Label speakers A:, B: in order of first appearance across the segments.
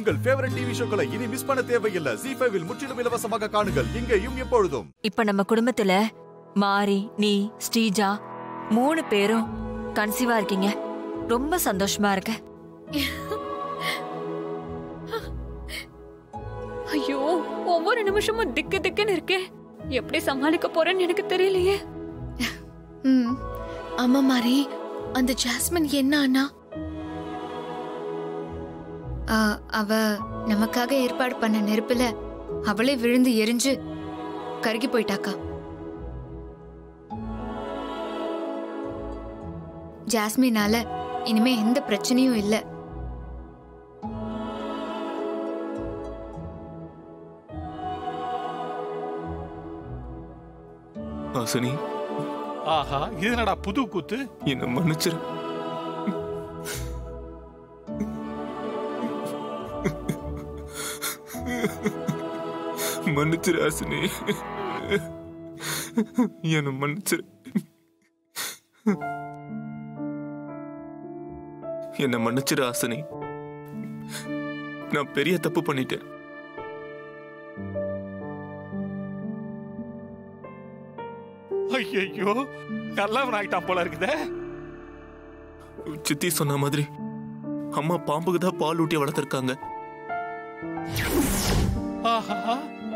A: உங்கள் favourite TV ஷோக்களை இனி miss பண்ண தேவையில்லை ஜி ஃபைவில் முற்றிலும் இலவசமாக காணுங்கள் இங்கேயும் எப்பொழுதும்
B: இப்ப நம்ம குடும்பத்துல மாரி நீ ஸ்ரீஜா மூணு பேரும் கன்சீவா இருக்கீங்க ரொம்ப சந்தோஷமா இருக்கு
C: ஐயோ ஒவ்வொரு நிமிஷமும் திக்கு திக்குன்னு இருக்கே எப்படி சமாளிக்க போறேன்னு எனக்கு தெரியலையே
D: ம் ஆமா மாரி அந்த ஜாஸ்மின் என்ன அண்ணா ஆ, அவ நமக்காக ஏற்பாடு பண்ண நெருப்புல அவளே விழுந்து எரிஞ்சு கருகி போயிட்டாக்கா ஜாஸ்மினால இனிமே எந்த பிரச்சனையும் இல்ல
E: ஹாசினி
F: ஆஹா இது என்னடா புது கூத்து
E: என்ன மன்னிச்சிரு மன்னிச்சிரு ஹாசினி என்ன மன்னிச்சிரு என்ன மன்னிச்சிரு ஹாசினி நான் பெரிய தப்பு பண்ணிட்டேன்
F: ஐயோ நல்லவன் ஆயிட்டான் போல இருக்குதே
E: சித்தி சொன்ன மாதிரி அம்மா பாம்புக்கு தான் பால் ஊட்டி வளர்த்துருக்காங்க
F: ஆஹா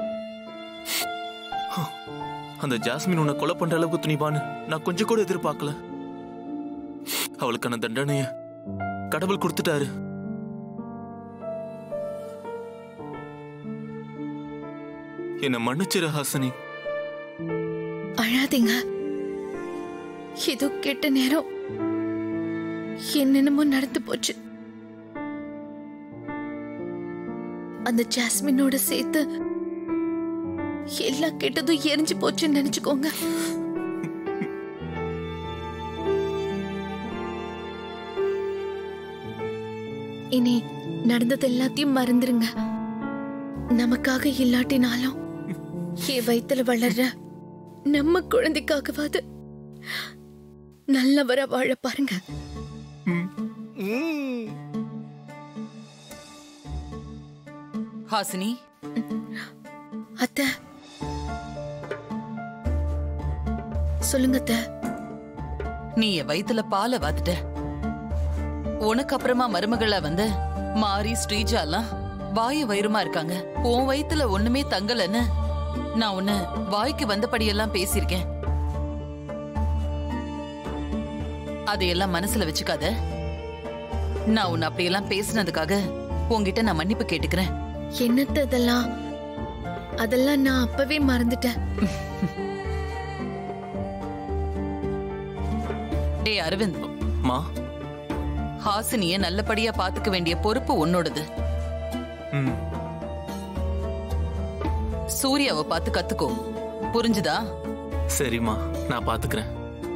E: அந்த ஜாஸ்மின் உன்னை கொலை பண்ற அளவுக்கு துணிவான்னு நான் கொஞ்சம் கூட எதிர்பார்க்கல அவளுக்கான தண்டனைய கடவுள் கொடுத்துட்டாரு என்ன மன்னிச்சிரு ஹாசினி
D: அழாதீங்க ஏதோ கெட்ட நேரம் என்னென்னமோ நடந்து போச்சு அந்த ஜாஸ்மினோட சேர்த்து எல்லா கெட்டதும் எரிஞ்சு போச்சுன்னு நினைச்சுக்கோங்க இனி நடந்தது எல்லாத்தையும் மறந்துருங்க நமக்காக இல்லாட்டினாலும் என் வயித்துல வளர்ற நம்ம குழந்தைக்காகவாது நல்லவரா வாழ பாருங்க
F: ம்.
G: ஹாசினி
D: அத்த சொல்லுங்க அத்த
G: நீ என் வயித்துல பாலை வாத்துட்ட உனக்கு அப்புறமா மருமகளா வந்து மாரி ஸ்ரீஜாலாம் வாயு வயிறுமா இருக்காங்க உன் வயித்துல ஒண்ணுமே தங்கலன்னு நான் உன்னை வாய்க்கு வந்தபடியெல்லாம் பேசியிருக்கேன் அதையெல்லாம் மனசுல வச்சுக்காத நான் உன்னை அப்படியெல்லாம் பேசினதுக்காக உன்கிட்ட நான் மன்னிப்பு கேட்டுக்கிறேன்
D: என்னத்த அதெல்லாம் அதெல்லாம் நான் அப்பவே மறந்துட்டேன்
G: டேய் அரவிந்த்
E: மா
G: ஹாசினிய நல்லபடியா பாத்துக்க வேண்டிய பொறுப்பு உன்னோடது
E: ம்
G: சூர்யாவை பார்த்து கத்துக்கோ புரிஞ்சுதா
E: சரிம்மா நான் பாத்துக்கிறேன்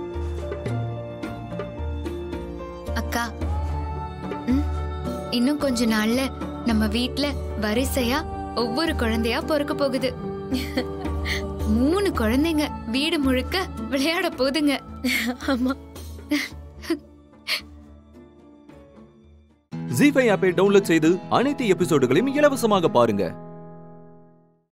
D: அக்கா ம், இன்னும் கொஞ்ச நாள்ல நம்ம வீட்ல வரிசையா ஒவ்வொரு குழந்தையா பிறக்க போகுது மூணு குழந்தைங்க வீடு முழுக்க விளையாட போகுதுங்க ஆமா
H: ஜி ஃபைவ் ஆப்பை டவுன்லோட் செய்து அனைத்து எபிசோடுகளையும் இலவசமாக பாருங்க